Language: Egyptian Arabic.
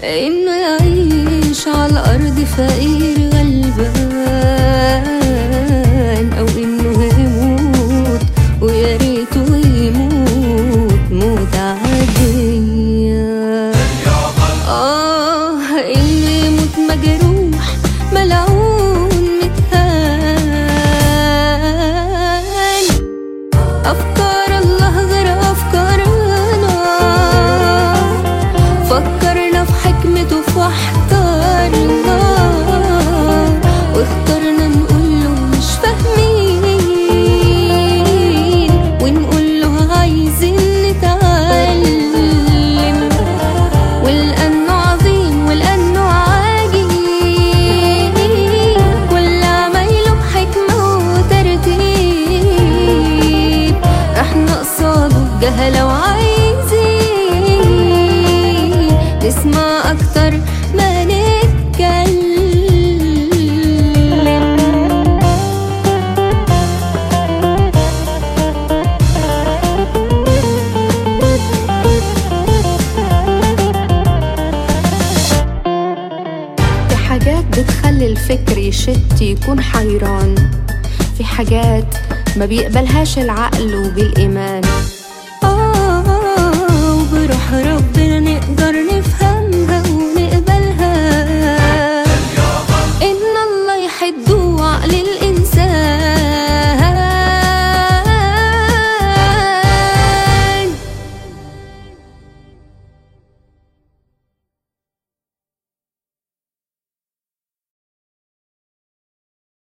إنه يعيش على الأرض فقير غلبان أو إنه يموت ويا ريته يموت موت عادية آه إنه يموت مجروح ملعون متهان أفكار الله غير أفكارنا فكرنا في حكمته فاحترنا واخترنا نقوله مش فاهمين ونقوله عايزين نتعلم ولأنه عظيم ولأنه عاجيب كل عمايله بحكمة وترتيب احنا قصاده بجهلة وعايزين نسمع أكتر ما نتكلم في حاجات بتخلي الفكر يشت يكون حيران في حاجات ما بيقبلهاش العقل وبالإيمان آه وبروح ربنا نقدر نفهمها ونقبلها إن الله يحد